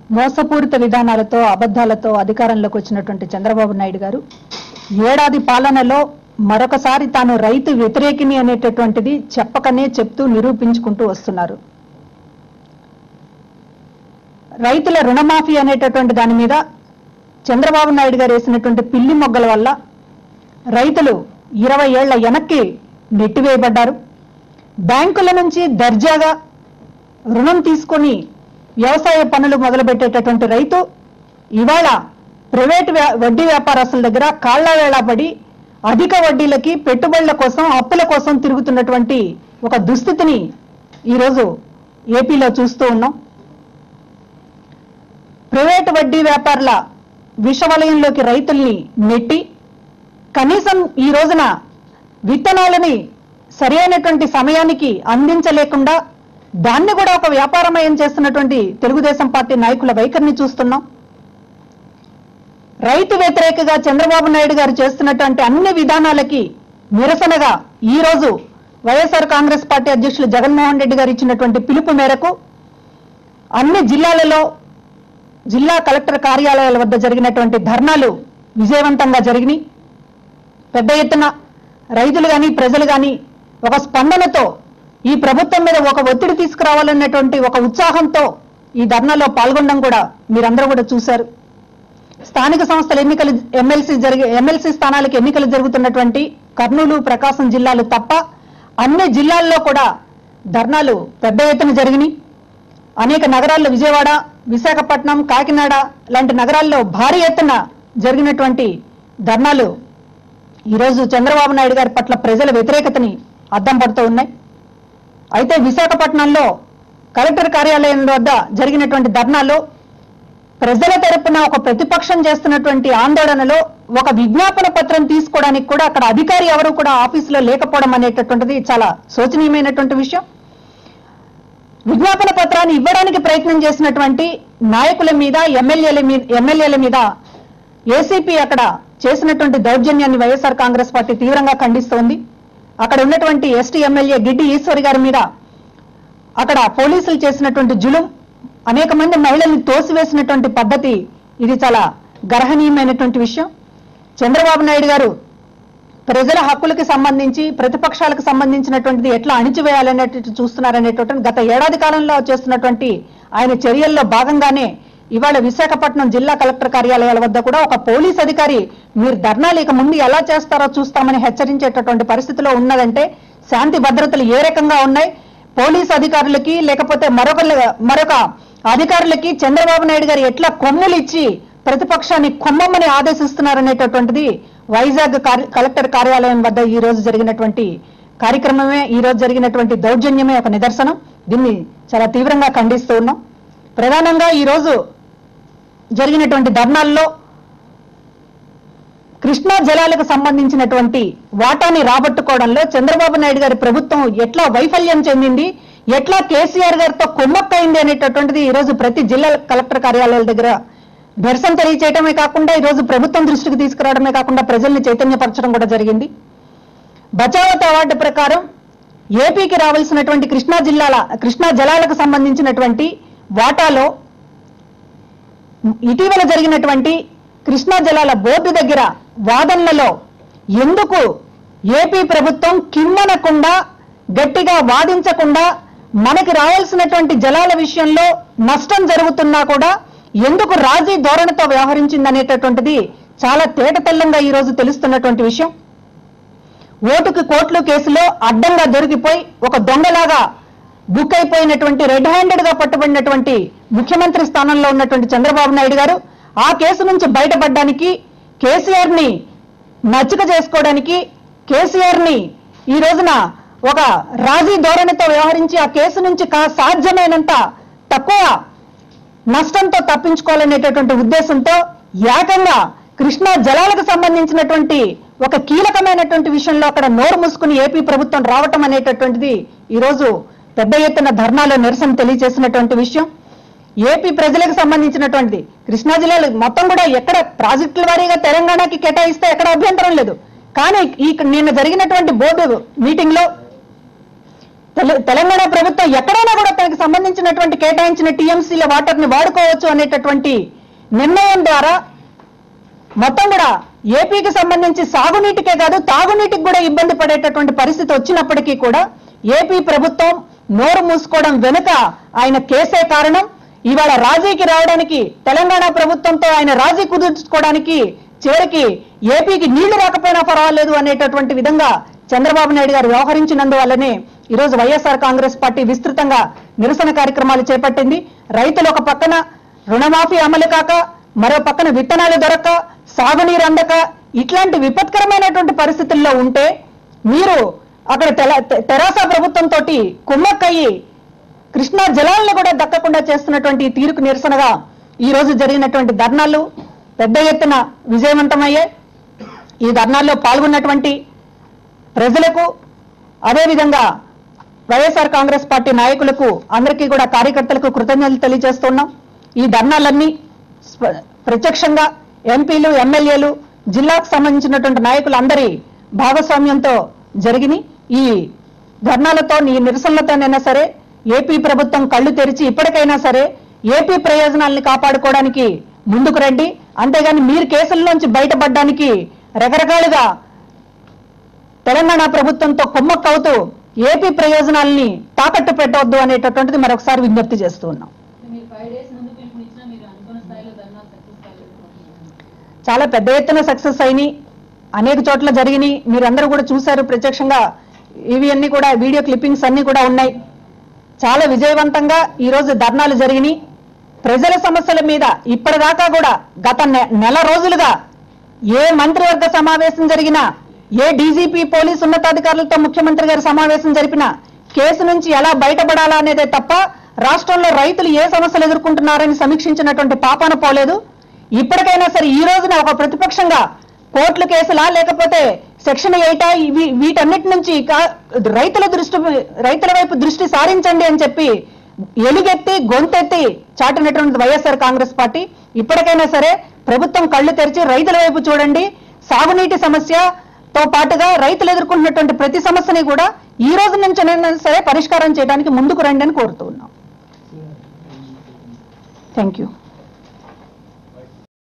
మోసపూరిత విధానాలతో అబద్ధాలతో అధికారంలోకి వచ్చినటువంటి చంద్రబాబు నాయుడు గారు ఏడాది పాలనలో మరొకసారి తాను రైతు వ్యతిరేకిని అనేటటువంటిది చెప్పకనే చెప్తూ నిరూపించుకుంటూ వస్తున్నారు రైతుల రుణమాఫీ అనేటటువంటి దాని మీద చంద్రబాబు నాయుడు గారు వేసినటువంటి పిల్లి మొగ్గల వల్ల రైతులు ఇరవై ఏళ్ల వెనక్కి నెట్టివేయబడ్డారు బ్యాంకుల నుంచి దర్జాగా రుణం తీసుకొని వ్యవసాయ పనులు మొదలుపెట్టేటటువంటి రైతు ఇవాళ ప్రైవేటు వ్యా- వడ్డీ వ్యాపారస్తుల దగ్గర కాళ్ల వేళాపడి అధిక వడ్డీలకి పెట్టుబడుల కోసం అప్పుల కోసం తిరుగుతున్నటువంటి ఒక దుస్థితిని ఈరోజు ఏపీలో చూస్తూ ఉన్నాం ప్రైవేటు వడ్డీ వ్యాపారుల విషవలయంలోకి రైతుల్ని నెట్టి కనీసం ఈ రోజున విత్తనాలని సరైనటువంటి సమయానికి అందించలేకుండా దాన్ని కూడా ఒక వ్యాపారమయం చేస్తున్నటువంటి తెలుగుదేశం పార్టీ నాయకుల వైఖరిని చూస్తున్నాం రైతు వ్యతిరేకగా చంద్రబాబు నాయుడు గారు చేస్తున్నటువంటి అన్ని విధానాలకి నిరసనగా ఈ రోజు వైఎస్ఆర్ కాంగ్రెస్ పార్టీ అధ్యక్షులు జగన్మోహన్ రెడ్డి గారు ఇచ్చినటువంటి పిలుపు మేరకు అన్ని జిల్లాలలో జిల్లా కలెక్టర్ కార్యాలయాల వద్ద జరిగినటువంటి ధర్నాలు విజయవంతంగా జరిగినాయి పెద్ద ఎత్తున రైతులు కానీ ప్రజలు కానీ ఒక స్పందనతో ఈ ప్రభుత్వం మీద ఒక ఒత్తిడి తీసుకురావాలన్నటువంటి ఒక ఉత్సాహంతో ఈ ధర్నాలో పాల్గొనడం కూడా మీరందరూ కూడా చూశారు స్థానిక సంస్థల ఎన్నికలు ఎమ్మెల్సీ జరిగే ఎమ్మెల్సీ స్థానాలకు ఎన్నికలు జరుగుతున్నటువంటి కర్నూలు ప్రకాశం జిల్లాలు తప్ప అన్ని జిల్లాల్లో కూడా ధర్నాలు పెద్ద ఎత్తున జరిగినాయి అనేక నగరాల్లో విజయవాడ విశాఖపట్నం కాకినాడ లాంటి నగరాల్లో భారీ ఎత్తున జరిగినటువంటి ధర్నాలు ఈరోజు చంద్రబాబు నాయుడు గారి పట్ల ప్రజల వ్యతిరేకతని అద్దం పడుతూ ఉన్నాయి అయితే విశాఖపట్నంలో కలెక్టర్ కార్యాలయం వద్ద జరిగినటువంటి ధర్నాలో ప్రజల తరపున ఒక ప్రతిపక్షం చేస్తున్నటువంటి ఆందోళనలో ఒక విజ్ఞాపన పత్రం తీసుకోవడానికి కూడా అక్కడ అధికారి ఎవరు కూడా ఆఫీసులో లేకపోవడం అనేటటువంటిది చాలా శోచనీయమైనటువంటి విషయం విజ్ఞాపన పత్రాన్ని ఇవ్వడానికి ప్రయత్నం చేసినటువంటి నాయకుల మీద ఎమ్మెల్యేల మీద ఎమ్మెల్యేల మీద ఏసీపీ అక్కడ చేసినటువంటి దౌర్జన్యాన్ని వైఎస్ఆర్ కాంగ్రెస్ పార్టీ తీవ్రంగా ఖండిస్తోంది అక్కడ ఉన్నటువంటి ఎస్టీ ఎమ్మెల్యే గిడ్డి ఈశ్వరి గారి మీద అక్కడ పోలీసులు చేసినటువంటి జులుం అనేక మంది మహిళల్ని తోసివేసినటువంటి పద్ధతి ఇది చాలా గర్హనీయమైనటువంటి విషయం చంద్రబాబు నాయుడు గారు ప్రజల హక్కులకు సంబంధించి ప్రతిపక్షాలకు సంబంధించినటువంటిది ఎట్లా అణిచివేయాలనేటువంటి చూస్తున్నారనేటువంటి గత ఏడాది కాలంలో చేస్తున్నటువంటి ఆయన చర్యల్లో భాగంగానే ఇవాళ విశాఖపట్నం జిల్లా కలెక్టర్ కార్యాలయాల వద్ద కూడా ఒక పోలీస్ అధికారి మీరు ధర్నాలు ఇక ముందు ఎలా చేస్తారో చూస్తామని హెచ్చరించేటటువంటి పరిస్థితిలో ఉన్నదంటే శాంతి భద్రతలు ఏ రకంగా ఉన్నాయి పోలీస్ అధికారులకి లేకపోతే మరొక మరొక అధికారులకి చంద్రబాబు నాయుడు గారు ఎట్లా కొమ్ములు ఇచ్చి ప్రతిపక్షాన్ని కొమ్మమని ఆదేశిస్తున్నారనేటటువంటిది వైజాగ్ కార్- కలెక్టర్ కార్యాలయం వద్ద ఈ రోజు జరిగినటువంటి కార్యక్రమమే ఈ రోజు జరిగినటువంటి దౌర్జన్యమే ఒక నిదర్శనం దీన్ని చాలా తీవ్రంగా ఖండిస్తూ ఉన్నాం ప్రధానంగా ఈ రోజు జరిగినటువంటి ధర్నాల్లో కృష్ణా జలాలకు సంబంధించినటువంటి వాటాని రాబట్టుకోవడంలో చంద్రబాబు నాయుడు గారి ప్రభుత్వం ఎట్లా వైఫల్యం చెందింది ఎట్లా కేసీఆర్ గారితో కుమ్మక్కైంది అనేటటువంటిది ఈ రోజు ప్రతి జిల్లా కలెక్టర్ కార్యాలయాల దగ్గర నిరసన తెలియచేయడమే కాకుండా ఈ రోజు ప్రభుత్వం దృష్టికి తీసుకురావడమే కాకుండా ప్రజల్ని చైతన్యపరచడం కూడా జరిగింది బచావత్ అవార్డు ప్రకారం ఏపీకి రావాల్సినటువంటి కృష్ణా జిల్లాల కృష్ణా జలాలకు సంబంధించినటువంటి వాటాలో ఇటీవల జరిగినటువంటి కృష్ణా జలాల బోర్డు దగ్గర వాదనలలో ఎందుకు ఏపీ ప్రభుత్వం కిమ్మనకుండా గట్టిగా వాదించకుండా మనకి రావాల్సినటువంటి జలాల విషయంలో నష్టం జరుగుతున్నా కూడా ఎందుకు రాజీ ధోరణితో వ్యవహరించిందనేటటువంటిది చాలా తేటతెల్లంగా ఈ రోజు తెలుస్తున్నటువంటి విషయం ఓటుకు కోట్లు కేసులో అడ్డంగా దొరికిపోయి ఒక దొంగలాగా బుక్ అయిపోయినటువంటి రెడ్ హ్యాండెడ్ గా పట్టుబడినటువంటి ముఖ్యమంత్రి స్థానంలో ఉన్నటువంటి చంద్రబాబు నాయుడు గారు ఆ కేసు నుంచి బయటపడడానికి కేసీఆర్ ని నచ్చిక చేసుకోవడానికి కేసీఆర్ ని ఈ రోజున ఒక రాజీ ధోరణితో వ్యవహరించి ఆ కేసు నుంచి కా- సాధ్యమైనంత తక్కువ నష్టంతో తప్పించుకోవాలనేటటువంటి ఉద్దేశంతో ఏకంగా కృష్ణా జలాలకు సంబంధించినటువంటి ఒక కీలకమైనటువంటి విషయంలో అక్కడ నోరు మూసుకుని ఏపీ ప్రభుత్వం రావటం అనేటటువంటిది ఈ రోజు పెద్ద ఎత్తున ధర్నాలో నిరసన తెలియజేసినటువంటి విషయం ఏపీ ప్రజలకు సంబంధించినటువంటి కృష్ణా జిల్లాలో మొత్తం కూడా ఎక్కడ ప్రాజెక్టుల వారీగా తెలంగాణకి కేటాయిస్తే ఎక్కడ అభ్యంతరం లేదు కానీ ఈ నిన్న జరిగినటువంటి బోర్డు మీటింగ్ లో తెల- తెలంగాణ ప్రభుత్వం ఎక్కడైనా కూడా తనకు సంబంధించినటువంటి కేటాయించిన టీఎంసీల వాటర్ ని వాడుకోవచ్చు అనేటటువంటి నిర్ణయం ద్వారా మొత్తం కూడా ఏపీకి సంబంధించి సాగునీటికే కాదు తాగునీటికి కూడా ఇబ్బంది పడేటటువంటి పరిస్థితి వచ్చినప్పటికీ కూడా ఏపీ ప్రభుత్వం నోరు మూసుకోవడం వెనుక ఆయన కేసే కారణం ఇవాళ రాజీకి రావడానికి తెలంగాణ ప్రభుత్వంతో ఆయన రాజీ కుదుర్చుకోవడానికి చివరికి ఏపీకి నీళ్లు రాకపోయినా పర్వాలేదు అనేటటువంటి విధంగా చంద్రబాబు నాయుడు గారు వ్యవహరించినందువల్లనే ఈరోజు వైఎస్ఆర్ కాంగ్రెస్ పార్టీ విస్తృతంగా నిరసన కార్యక్రమాలు చేపట్టింది రైతులు ఒక పక్కన రుణమాఫీ అమలు కాక మరో పక్కన విత్తనాలు దొరక్క సాగునీరు అందక ఇట్లాంటి విపత్కరమైనటువంటి పరిస్థితుల్లో ఉంటే మీరు అక్కడ తెల- తె- తెరాస ప్రభుత్వంతో కుమ్మక్కయ్యి కృష్ణా జలాలను కూడా దక్కకుండా చేస్తున్నటువంటి ఈ తీరుకు నిరసనగా ఈ రోజు జరిగినటువంటి ధర్నాలు పెద్ద ఎత్తున విజయవంతమయ్యాయి ఈ ధర్నాల్లో పాల్గొన్నటువంటి ప్రజలకు అదేవిధంగా వైఎస్ఆర్ కాంగ్రెస్ పార్టీ నాయకులకు అందరికీ కూడా కార్యకర్తలకు కృతజ్ఞతలు తెలియజేస్తున్నాం ఈ ధర్నాలన్నీ స్వ- ప్రత్యక్షంగా ఎంపీలు ఎమ్మెల్యేలు జిల్లాకు సంబంధించినటువంటి నాయకులు అందరి భాగస్వామ్యంతో జరిగినాయి ఈ ధర్నాలతో ఈ నిరసనలతోనైనా సరే ఏపీ ప్రభుత్వం కళ్ళు తెరిచి ఇప్పటికైనా సరే ఏపీ ప్రయోజనాల్ని కాపాడుకోవడానికి ముందుకు రండి అంతేగాని మీరు కేసుల్లోంచి బయటపడడానికి రకరకాలుగా తెలంగాణ ప్రభుత్వంతో కుమ్మక్కవుతూ ఏపీ ప్రయోజనాల్ని తాకట్టు పెట్టవద్దు అనేటటువంటిది మరొకసారి విజ్ఞప్తి చేస్తూ ఉన్నాం మీరు ఫైవ్ డేస్ ముందు పిలుపునిచ్చినా మీరు అనుకున్న స్థాయిలో ధర్నా సక్సెస్ కాలేదు చాలా పెద్ద ఎత్తున సక్సెస్ అయినాయి అనేక చోట్ల జరిగినాయి మీరందరూ కూడా చూశారు ప్రత్యక్షంగా ఇవి అన్ని కూడా వీడియో క్లిప్పింగ్స్ అన్ని కూడా ఉన్నాయి చాలా విజయవంతంగా ఈ రోజు ధర్నాలు జరిగినాయి ప్రజల సమస్యల మీద ఇప్పటిదాకా కూడా గత నె- నెల రోజులుగా ఏ మంత్రివర్గ సమావేశం జరిగినా ఏ డీజీపీ పోలీసు ఉన్నతాధికారులతో ముఖ్యమంత్రి గారి సమావేశం జరిపినా కేసు నుంచి ఎలా బయటపడాలా అనేదే తప్ప రాష్ట్రంలో రైతులు ఏ సమస్యలు ఎదుర్కొంటున్నారని సమీక్షించినటువంటి పాపాన పోలేదు ఇప్పటికైనా సరే ఈ రోజున ఒక ప్రతిపక్షంగా కోర్టుల కేసులా లేకపోతే సెక్షన్ ఎయిటా ఇవి వీటన్నిటి నుంచి కా- రైతుల దృష్టి రైతుల వైపు దృష్టి సారించండి అని చెప్పి ఎలుగెత్తి గొంతెత్తి చాటినటువంటి వైఎస్ఆర్ కాంగ్రెస్ పార్టీ ఇప్పటికైనా సరే ప్రభుత్వం కళ్ళు తెరిచి రైతుల వైపు చూడండి సాగునీటి సమస్యతో పాటుగా రైతులు ఎదుర్కొంటున్నటువంటి ప్రతి సమస్యని కూడా ఈ రోజు నుంచైనా సరే పరిష్కారం చేయడానికి ముందుకు రండి అని కోరుతూ ఉన్నాం థ్యాంక్ యూ